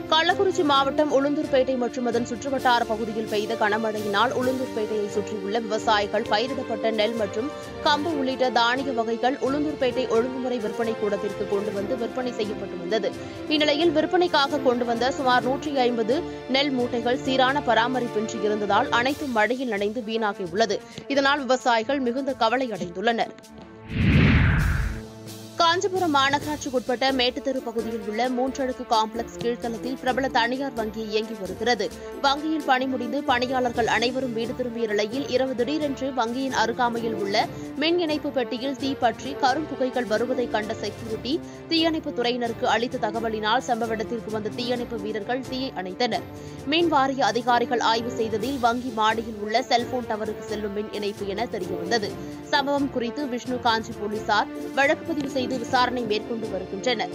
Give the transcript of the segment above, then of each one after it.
கள்ளக்குறிச்சி மாவட்டம் உளுந்தூர்பேட்டை மற்றும் அதன் சுற்றுவட்டார பகுதியில் பெய்த கனமழையினால் உளுந்தூர்பேட்டையை சுற்றியுள்ள விவசாயிகள் பயிரிடப்பட்ட நெல் மற்றும் கம்பு உள்ளிட்ட தானிய வகைகள் உளுந்தூர்பேட்டை ஒழுங்குமுறை விற்பனை கூடத்திற்கு கொண்டு வந்து விற்பனை செய்யப்பட்டு வந்தது இந்நிலையில் விற்பனைக்காக கொண்டு வந்த சுமார் நூற்றி ஐம்பது நெல் மூட்டைகள் சீரான பராமரிப்பின்றி இருந்ததால் அனைத்தும் மழையில் நனைந்து வீணாகியுள்ளது இதனால் விவசாயிகள் மிகுந்த கவலை அடைந்துள்ளனர் காஞ்சிபுரம் மாநகராட்சிக்குட்பட்ட மேட்டுத்தெரு பகுதியில் உள்ள மூன்றடுக்கு காம்ப்ளெக்ஸ் கீழ்த்தளத்தில் பிரபல தனியார் வங்கி இயங்கி வருகிறது வங்கியில் பணி முடிந்து பணியாளர்கள் அனைவரும் வீடு திரும்பிய நிலையில் இரவு திடீரென்று வங்கியின் அருகாமையில் உள்ள மின் இணைப்பு பெட்டியில் தீ பற்றி கரும் புகைகள் வருவதை கண்ட செக்யூரிட்டி தீயணைப்பு துறையினருக்கு அளித்த தகவலினால் சம்பவ இடத்திற்கு வந்த தீயணைப்பு வீரர்கள் தீயை அணைத்தனர் மின் வாரிய அதிகாரிகள் ஆய்வு செய்ததில் வங்கி மாடியில் உள்ள செல்போன் டவருக்கு செல்லும் மின் இணைப்பு என தெரியவந்தது சம்பவம் குறித்து விஷ்ணு காஞ்சி போலீசார் வழக்கு பதிவு செய்து விசாரணை மேற்கொண்டு வருகின்றனர்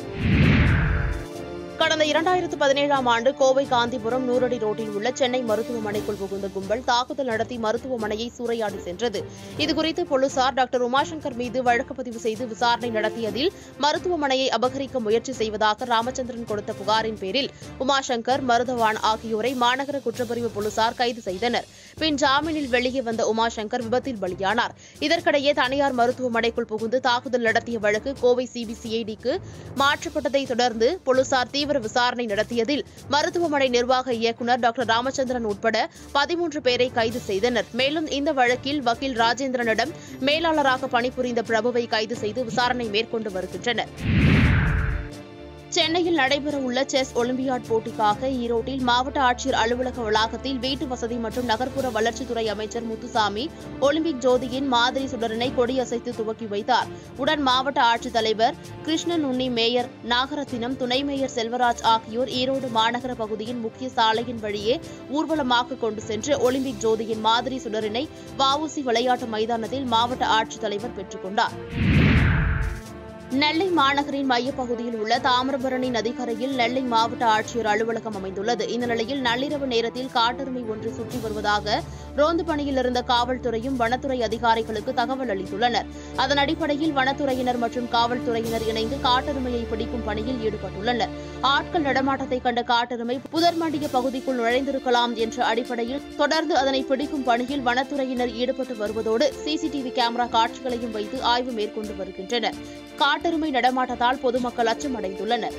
கடந்த இரண்டாயிரத்து பதினேழாம் ஆண்டு கோவை காந்திபுரம் நூறடி ரோட்டில் உள்ள சென்னை மருத்துவமனைக்குள் புகுந்த கும்பல் தாக்குதல் நடத்தி மருத்துவமனையை சூறையாடி சென்றது இதுகுறித்து போலீசார் டாக்டர் உமாசங்கர் மீது வழக்கு பதிவு செய்து விசாரணை நடத்தியதில் மருத்துவமனையை அபகரிக்க முயற்சி செய்வதாக ராமச்சந்திரன் கொடுத்த புகாரின் பேரில் உமாசங்கர் மருதவான் ஆகியோரை மாநகர குற்றப்பிரிவு போலீசார் கைது செய்தனர் பின் ஜாமீனில் வெளியே வந்த உமாசங்கர் விபத்தில் பலியானார் இதற்கிடையே தனியார் மருத்துவமனைக்குள் புகுந்து தாக்குதல் நடத்திய வழக்கு கோவை சிபிசிஐடிக்கு மாற்றப்பட்டதை தொடர்ந்து போலீசார் தீவிர விசாரணை நடத்தியதில் மருத்துவமனை நிர்வாக இயக்குநர் டாக்டர் ராமச்சந்திரன் உட்பட பதிமூன்று பேரை கைது செய்தனர் மேலும் இந்த வழக்கில் வக்கீல் ராஜேந்திரனிடம் மேலாளராக பணிபுரிந்த பிரபுவை கைது செய்து விசாரணை மேற்கொண்டு வருகின்றனர் சென்னையில் நடைபெறவுள்ள செஸ் ஒலிம்பியாட் போட்டிக்காக ஈரோட்டில் மாவட்ட ஆட்சியர் அலுவலக வளாகத்தில் வீட்டு வசதி மற்றும் நகர்ப்புற வளர்ச்சித்துறை அமைச்சர் முத்துசாமி ஒலிம்பிக் ஜோதியின் மாதிரி சுடரினை கொடியசைத்து துவக்கி வைத்தார் உடன் மாவட்ட ஆட்சித்தலைவர் கிருஷ்ணன் உன்னி மேயர் நாகரத்தினம் துணை மேயர் செல்வராஜ் ஆகியோர் ஈரோடு மாநகர பகுதியின் முக்கிய சாலையின் வழியே ஊர்வலமாக கொண்டு சென்று ஒலிம்பிக் ஜோதியின் மாதிரி சுடரினை வஉசி விளையாட்டு மைதானத்தில் மாவட்ட ஆட்சித்தலைவர் பெற்றுக் கொண்டார் நெல்லை மாநகரின் மையப்பகுதியில் உள்ள தாமிரபரணி நதிக்கரையில் நெல்லை மாவட்ட ஆட்சியர் அலுவலகம் அமைந்துள்ளது இந்த நிலையில் நள்ளிரவு நேரத்தில் காட்டெருமை ஒன்று சுற்றி வருவதாக ரோந்து பணியில் இருந்த காவல்துறையும் வனத்துறை அதிகாரிகளுக்கு தகவல் அளித்துள்ளனர் அதன் அடிப்படையில் வனத்துறையினர் மற்றும் காவல்துறையினர் இணைந்து காட்டெருமையை பிடிக்கும் பணியில் ஈடுபட்டுள்ளனர் ஆட்கள் நடமாட்டத்தை கண்ட காட்டெருமை புதர்மண்டிய பகுதிக்குள் நுழைந்திருக்கலாம் என்ற அடிப்படையில் தொடர்ந்து அதனை பிடிக்கும் பணியில் வனத்துறையினர் ஈடுபட்டு வருவதோடு சிசிடிவி கேமரா காட்சிகளையும் வைத்து ஆய்வு மேற்கொண்டு வருகின்றனர் காட்டெருமை நடமாட்டத்தால் பொதுமக்கள் அச்சமடைந்துள்ளனர்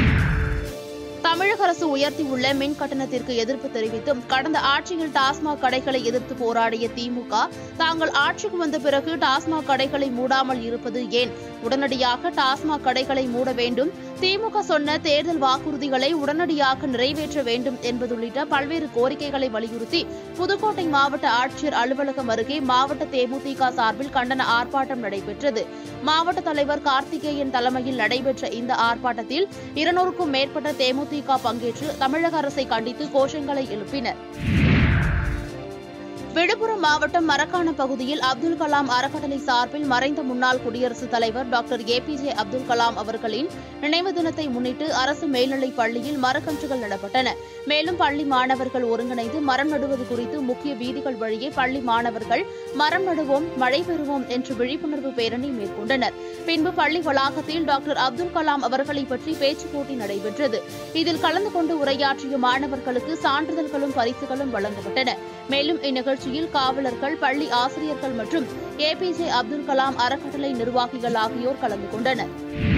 தமிழக அரசு உயர்த்தியுள்ள மின் கட்டணத்திற்கு எதிர்ப்பு தெரிவித்தும் கடந்த ஆட்சியில் டாஸ்மாக் கடைகளை எதிர்த்து போராடிய திமுக தாங்கள் ஆட்சிக்கு வந்த பிறகு டாஸ்மாக் கடைகளை மூடாமல் இருப்பது ஏன் உடனடியாக டாஸ்மாக் கடைகளை மூட வேண்டும் திமுக சொன்ன தேர்தல் வாக்குறுதிகளை உடனடியாக நிறைவேற்ற வேண்டும் என்பது உள்ளிட்ட பல்வேறு கோரிக்கைகளை வலியுறுத்தி புதுக்கோட்டை மாவட்ட ஆட்சியர் அலுவலகம் அருகே மாவட்ட தேமுதிக சார்பில் கண்டன ஆர்ப்பாட்டம் நடைபெற்றது மாவட்ட தலைவர் கார்த்திகேயன் தலைமையில் நடைபெற்ற இந்த ஆர்ப்பாட்டத்தில் இருநூறுக்கும் மேற்பட்ட தேமுதிக பங்கேற்று தமிழக அரசை கண்டித்து கோஷங்களை எழுப்பினர் விழுப்புரம் மாவட்டம் மரக்காணம் பகுதியில் அப்துல் கலாம் அறக்கட்டளை சார்பில் மறைந்த முன்னாள் குடியரசுத் தலைவர் doctor A P J Abdul Kalam அவர்களின் நினைவு தினத்தை முன்னிட்டு அரசு மேல்நிலைப் பள்ளியில் மரக்கன்றுகள் நடப்பட்டன மேலும் பள்ளி மாணவர்கள் ஒருங்கிணைந்து மரம் நடுவது குறித்து முக்கிய வீதிகள் வழியே பள்ளி மாணவர்கள் மரம் நடுவோம் மழை பெறுவோம் என்று விழிப்புணர்வு பேரணி மேற்கொண்டனர் பின்பு பள்ளி வளாகத்தில் டாக்டர் அப்துல் கலாம் அவர்களை பற்றி பேச்சுப் போட்டி நடைபெற்றது இதில் கலந்து கொண்டு உரையாற்றிய மாணவர்களுக்கு சான்றிதழ்களும் பரிசுகளும் வழங்கப்பட்டன மேலும் இந்நிகழ்ச்சியில் காவலர்கள் பள்ளி ஆசிரியர்கள் மற்றும் ஏபிஜே அப்துல் கலாம் அறக்கட்டளை நிர்வாகிகள் ஆகியோர் கலந்து கொண்டனர்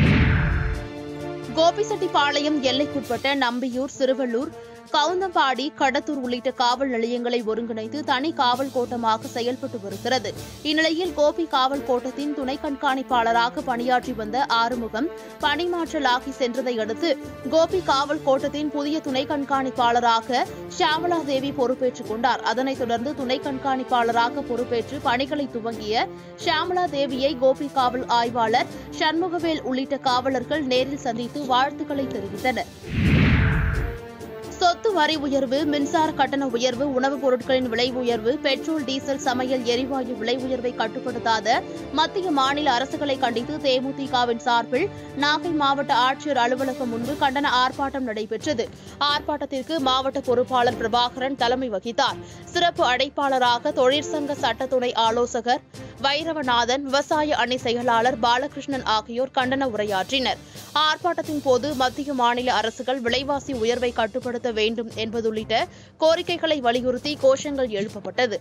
கோபிசெட்டிப்பாளையம் எல்லைக்குட்பட்ட நம்பியூர் சிறுவள்ளூர் கவுந்தம்பாடி கடத்தூர் உள்ளிட்ட காவல் நிலையங்களை ஒருங்கிணைத்து தனி காவல் கோட்டமாக செயல்பட்டு வருகிறது இந்நிலையில் கோபி காவல் கோட்டத்தின் துணை கண்காணிப்பாளராக பணியாற்றி வந்த ஆறுமுகம் பணிமாற்றலாகி சென்றதை அடுத்து கோபி காவல் கோட்டத்தின் புதிய துணை கண்காணிப்பாளராக ஷியாமலா தேவி பொறுப்பேற்றுக் கொண்டார் அதனைத் தொடர்ந்து துணை கண்காணிப்பாளராக பொறுப்பேற்று பணிகளை துவங்கிய ஷியாமலா தேவியை கோபி காவல் ஆய்வாளர் சண்முகவேல் உள்ளிட்ட காவலர்கள் நேரில் சந்தித்து வாழ்த்துக்களை தெரிவித்தனர் சொத்து வரி உயர்வு மின்சார கட்டண உயர்வு உணவுப் பொருட்களின் விலை உயர்வு பெட்ரோல் டீசல் சமையல் எரிவாயு விலை உயர்வை கட்டுப்படுத்தாத மத்திய மாநில அரசுகளை கண்டித்து தேமுதிகவின் சார்பில் நாகை மாவட்ட ஆட்சியர் அலுவலகம் முன்பு கண்டன ஆர்ப்பாட்டம் நடைபெற்றது ஆர்ப்பாட்டத்திற்கு மாவட்ட பொறுப்பாளர் பிரபாகரன் தலைமை வகித்தார் சிறப்பு அழைப்பாளராக தொழிற்சங்க சட்டத்துறை ஆலோசகர் வைரவநாதன் விவசாய அணி செயலாளர் பாலகிருஷ்ணன் ஆகியோர் கண்டன உரையாற்றினர் ஆர்ப்பாட்டத்தின் போது மத்திய மாநில அரசுகள் விலைவாசி உயர்வை கட்டுப்படுத்த வேண்டும் என்பது உள்ளிட்ட கோரிக்கைகளை வலியுறுத்தி கோஷங்கள் எழுப்பப்பட்டது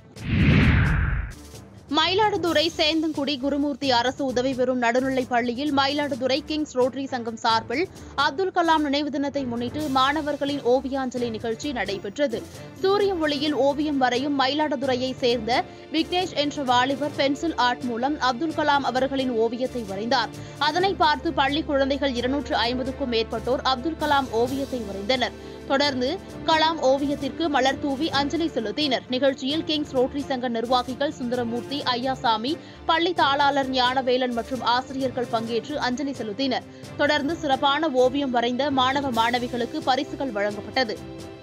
மயிலாடுதுறை சேந்தங்குடி குருமூர்த்தி அரசு உதவி பெறும் நடுநிலைப் பள்ளியில் மயிலாடுதுறை கிங்ஸ் ரோட்டரி சங்கம் சார்பில் அப்துல் கலாம் நினைவு தினத்தை முன்னிட்டு மாணவர்களின் ஓவியாஞ்சலி நிகழ்ச்சி நடைபெற்றது சூரிய ஒளியில் ஓவியம் வரையும் மயிலாடுதுறையைச் சேர்ந்த விக்னேஷ் என்ற வாலிபர் பென்சில் ஆர்ட் மூலம் அப்துல் கலாம் அவர்களின் ஓவியத்தை வரைந்தார் அதனை பார்த்து பள்ளி குழந்தைகள் இருநூற்று ஐம்பதுக்கும் மேற்பட்டோர் அப்துல் கலாம் ஓவியத்தை வரைந்தனர் தொடர்ந்து கலாம் ஓவியத்திற்கு மலர் தூவி அஞ்சலி செலுத்தினர் நிகழ்ச்சியில் கிங்ஸ் ரோட்டரி சங்க நிர்வாகிகள் சுந்தரமூர்த்தி ஐயாசாமி பள்ளி தாளாளர் ஞானவேலன் மற்றும் ஆசிரியர்கள் பங்கேற்று அஞ்சலி செலுத்தினர் தொடர்ந்து சிறப்பான ஓவியம் வரைந்த மாணவ மாணவிகளுக்கு பரிசுகள் வழங்கப்பட்டது